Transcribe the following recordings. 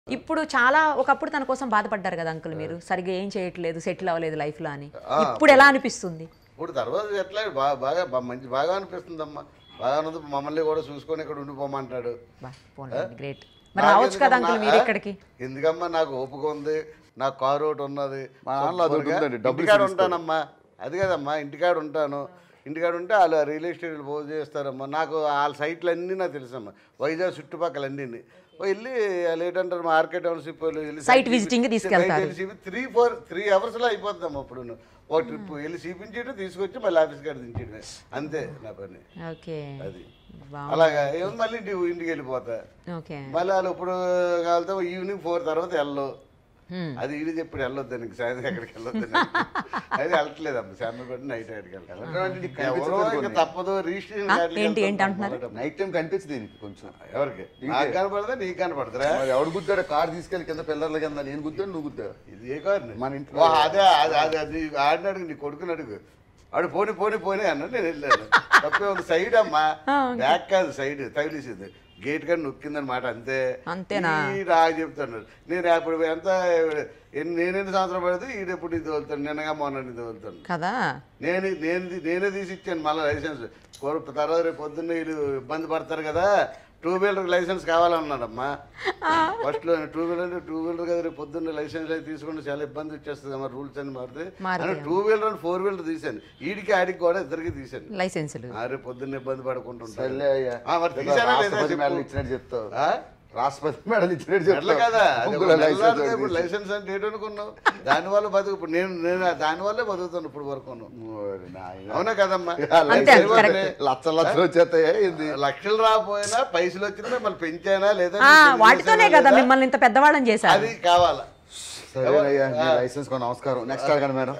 ఇప్పుడు చాలా ఒకప్పుడు తన కోసం బాధపడ్డారు కదా అంకుల్ మీరు సరిగ్గా ఏం చేయట్లేదు సెటిల్ అవ్వలేదు లైఫ్ లో అని ఆ, ఇప్పుడు ఎలా అనిపిస్తుంది ఇప్పుడు తర్వాత ఎట్లా బాగా బాగా బా- మంచి బాగా అనిపిస్తుందమ్మా బాగా ఉన్నది మమ్మల్ని కూడా చూసుకొని ఇక్కడ ఉండిపోమంటాడు గ్రేట్ మరి రావచ్చు కదా అంకుల్ మీరు నా- ఇక్కడికి ఎందుకమ్మా నాకు ఓపిక ఉంది నాకు కారు ఒకటి ఉన్నది మా నాన్నలో అది ఒకటి శుభ్రంగా ఉందండి, డబ్బులు ఇంటికాడ ఇచ్చి ఉంటానమ్మా అది కదమ్మా ఇంటికాడ ఉంటాను ఇంటికాడ ఉంటే వాళ్ళు రియల్ ఎస్టేట్ పోగు చేస్తారమ్మా నాకు వాళ్ళ సైట్లు అన్నీ నాకు తెలుసమ్మా వైజాగ్ చుట్టుపక్కల అన్నీ వెళ్ళి వాళ్ళు ఏంటంటారు మార్కెట్ టౌన్షిప్ వెళ్ళి Site visiting కి తీసుకెళ్తారు. త్రీ ఫోర్ త్రీ అవర్స్లో అయిపోతుందమ్మా అప్పుడు ఒక ట్రిప్ వెళ్ళి చూపించడం తీసుకొచ్చి మళ్ళీ ఆఫీస్ కాడ దించడమే అంతే నా పని ఓకే అది అలాగా ఏముంది మళ్ళీ ఇంటికి ఇంటికి వెళ్ళిపోతా ఓకే మళ్ళీ వాళ్ళు ఇప్పుడు కావాలితే ఈవినింగ్ ఫోర్ తర్వాత వెళ్ళవు అది ఇది చెప్పి వెళ్ళొద్దు నీకు సాయంత్రం ఎక్కడికి వెళ్ళొద్దు అది వెళ్ళట్లేదమ్మా సాయంత్రం పెట్టి నైట్ ఎక్కడికి అంటే నీకు వెళ్ళాలి ఎవరో కనిపించదు ఇంకా కొన్ని. తప్పదు రిజిస్ట్రేషన్ ఆ, కార్డులకి ఏంటి, ఏంటి వెళ్తాం అంటున్నారు? మొదట. నైట్ టైం కనిపించదు దీనికి కొంచెం ఎవరికి నాకు కనపడదా నీకు కనపడదురా మరి ఎవడు గుద్దాడు కార్ తీసుకెళ్ళి కింద పిల్లర్ల కింద నేను గుద్దాడు నువ్వు గుద్దావు ఇది ఏ కారు మన ఇంట్లో- అదే అది అది అది ఆడిని అడుగు నీ కొడుకుని అడుగు ఆడు పోని పోని పోని అన్న నేను వెళ్ళాను తప్పే ఉంది సైడ్ అమ్మా బ్యాక్ కాదు సైడ్ తగిలిసింది గేట్ కానీ నొక్కిందనమాట అంతే అంతేనా? ఈ నాకు చెప్తాను నేను అప్పుడు ఎంత ఎన్ని- నేనెన్ని సంవత్సరం పడితే ఈడు ఎప్పుడు ఇది తోలుతాను నిన్నగా మొన్న ఇది తోలుతాను కదా నేను నేను నేనే తీసి ఇచ్చాను మళ్ళీ లైసెన్స్ కోర- తర్వాత రేపు పొద్దున్న వీళ్ళు ఇబ్బంది పడతారు కదా టూ వీలర్ లైసెన్స్ కావాలన్నాడమ్మా ఫస్ట్ లో టూ వీలర్ టూ వీలర్ కదా రేపు పొద్దున్న లైసెన్స్ అయితే తీసుకుంటే చాలా ఇబ్బంది వచ్చేస్తుంది అమ్మా రూల్స్ అని మారితే మారుతాయి. అని two wheeler and four wheeler తీశాను ఈడికి ఆడికి కూడా ఇద్దరికి తీశాను లైసెన్సులు ఆ, రేపు పొద్దున్న ఇబ్బంది పడుకుంటుంటాను సర్లే అయ్యా. ఆ, మరి ఏదో తీశానా లేదా రాష్ట్రపతి చెప్పు? మెడల్ ఇచ్చినట్టు చెప్తావు ఆ? రాష్ట్రపతి మెడల్ ఇచ్చినట్టు ఎట్లా చెప్తావు కదా అది ముగ్గుల ఒక లైసెన్స్ నెలలాడితే ఒకటి ఇప్పుడు తీసి. లైసెన్స్ అంటే ఏంటనుకున్నావు దానివల్ల బతుకు ఇప్పుడు నేను నేను దానివల్లే బతుకుతాను ఇప్పుడు వరకు ఓరి నాయనా. అవునా కదమ్మా ఆ లైసెన్స్ అంతే, ఇవ్వట్లే. correct. లచ్చలు లచ్చలు వచ్చేస్తాయా ఇది లక్షలు రాకపోయినా పైసలు వచ్చినా మళ్ళీ పెంచానా లేదా ఆ, నీకు తెలియదు వాటితోనే చేశానా కదా లేదా? మిమ్మల్ని ఇంత పెద్దవాళ్ళని చేశారు అది కావాలా సరేనయ్యా నీ లైసెన్స్ కొని నమస్కారం నెక్స్ట్ అడగండి మేడం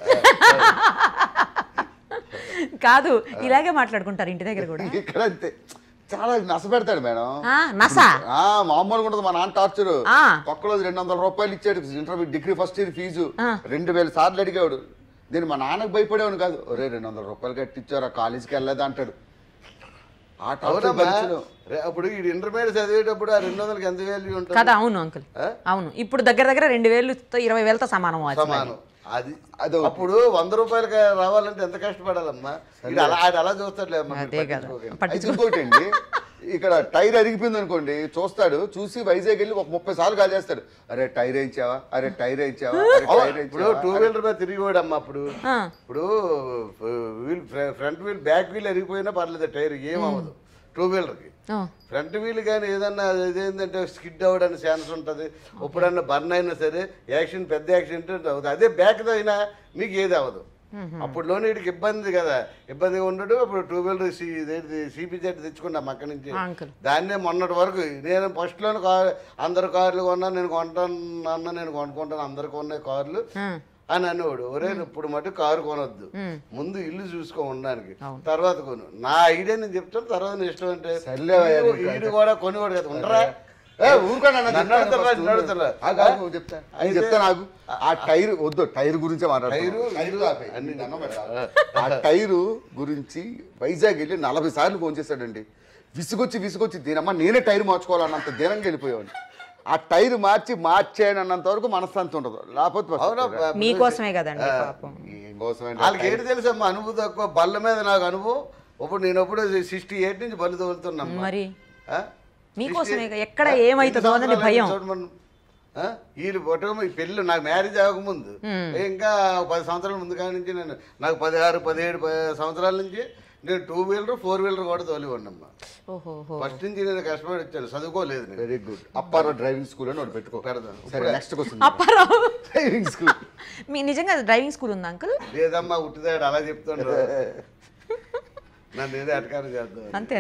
కాదు ఇలాగే మాట్లాడుకుంటారు ఇంటి దగ్గర కూడా ఇక్కడ అంతే చాలా నస పెడతాడు మేడం ఆ, నస ఆ మామూలుగా ఉండదు మా నాన్న టార్చర్ ఆ. ఒక్క రోజు రెండు వందల రూపాయలు ఇచ్చాడు interview degree first year fee ఆ. రెండు వేల సార్లు అడిగాడు నేను మా నాన్నకు భయపడేవాడు కాదు ఒరే రెండు వందల రూపాయలు కట్టించారు ఆ కాలేజీకి వెళ్ళలేదు అంటాడు ఆ టార్చర్ అవునమ్మా భరించలేం. రే- అప్పుడు ఈ ఇంటర్మీడియట్ చదివేటప్పుడు ఆ రెండు వందలకి ఎంత వాల్యూ ఉంటుంది కదా అవును అంకుల్ ఆ? అవును ఇప్పుడు దగ్గర దగ్గర రెండు వేలుతో ఇరవై వేలతో సమానం అది. సమానం అది అదో అప్పుడు వంద రూపాయలకి రావాలంటే ఎంత కష్టపడాలమ్మా ఇది అలా అది అలా చూస్తాడులే అమ్మా, మీరు అదే కదా పట్టించుకోకండి. అయితే పట్టించుకో ఇంకోటి అండి ఇక్కడ టైర్ అరిగిపోయింది అనుకోండి చూస్తాడు చూసి వైజాగ్ వెళ్ళి ఒక ముప్పై సార్లు కాల్ చేస్తాడు అరే టైర్ వేయించావా అరే టైర్ వేయించావా అరే అవును, టైర్ ఇప్పుడు వేయించావా టూ వీలర్ మీద తిరిగిపోయాడు అమ్మా అప్పుడు ఆ, ఇప్పుడు wheel front wheel back wheel అరిగిపోయినా పర్లేదు టైర్ ఏం అవ్వదు టూ వీలర్కి ఓ, ఫ్రంట్ వీల్ కానీ ఏదన్నా ఇదేంటంటే స్కిడ్ అవ్వడానికి ఛాన్స్ ఉంటుంది ఎప్పుడన్నా బర్న్ అయినా సరే యాక్సిడెంట్ పెద్ద యాక్సిడెంట్ అవుతుంది అదే బ్యాక్ అయినా మీకు ఏది అవ్వదు అప్పుడులోనే వీడికి ఇబ్బంది కదా ఇబ్బందిగా ఉండడు ఇప్పుడు టూ వీలర్ సిపి జెట్ తెచ్చుకున్నాం అక్కడి నుంచి ఆ, అంకుల్ దాన్నే మొన్నటి వరకు నేను ఫస్ట్లోనే కారు అందరు కార్లు కొన్నా నేను కొంటాను అన్న నేను కొనుక్కుంటాను అందరు కొన్నాయి కార్లు ఆ, అని అనేవాడు ఒరే ఇప్పుడు మటు కారు కొనొద్దు ఉమ్. ముందు ఇల్లు చూసుకో ఉండడానికి అవును. తర్వాత కొను నా ఐడియా నేను చెప్తాను తర్వాత నీ ఇష్టం అంటే సర్లే అయ్యా, ఈడు- నీకు ఈడు కూడా కొనివాడు కదా ఉండరా ఏ, ఊరుకోండి అన్న, నన్ను చెప్తాను అడుగుతారా, first. నిన్ను అడుగుతారా? ఆగు, ఆగు, చెప్తా నేను అయితే- చెప్తాను ఆగు ఆ టైర్ వద్దు టైర్ గురించే మాట్లాడుతున్నాను టైరు, టైరు ఇల్లు, ఆపేయ్. అన్ని దండం పెడతా. ఆ టైరు గురించి వైజాగ్ వెళ్ళి నలభై సార్లు ఫోన్ చేశాడండి విసుగొచ్చి విసుగొచ్చి దీనమ్మ నేనే టైర్ మార్చుకోవాలన్నంత దీనంగా వెళ్ళిపోయాడు ఆ టైర్ మార్చి మార్చేయనన్నంత వరకు మనశ్శాంతి ఉండదు లేకపోతే అవునా వస్తుంది. మీకోసమే కదండి పాపం ఏం కోసమేంటి? వాళ్ళకి ఏంటి తెలుసమ్మా అనుభవం తక్కువ బల్ల మీద నాకు అనుభవం ఇప్పుడు నేను ఎప్పుడు సిక్స్టీ ఎయిట్ నుంచి బలి తోలుతున్నా మరి మీకోసమే కదా, ఎక్కడ ఏమైతుందో అని భయం. వీళ్ళు పుట్టడం ఈ పెళ్ళి నాకు మ్యారేజ్ అవ్వకముందు ఇంకా పది సంవత్సరాల ముందు కాడి నుంచి నేను నాకు పదిహారు పదిహేడు ప- సంవత్సరాల నుంచి నేను టూ వీలర్ ఫోర్ వీలర్ కూడా తోలి ఉండమ్మా ఓహో ఫస్ట్ నుంచి నేను కష్టపడి వచ్చాను చదువుకోలేదు నేను very good Apparao driving school అని ఒకటి పెట్టుకో పెడతాను. సరే next question Apparao driving school మీ నిజంగా డ్రైవింగ్ స్కూల్ ఉందా అంకుల్ లేదమ్మా ఉట్టిదాడు అలా చెప్తుండ్రు నన్ను ఏదో అటకారం చేద్దాం అంతే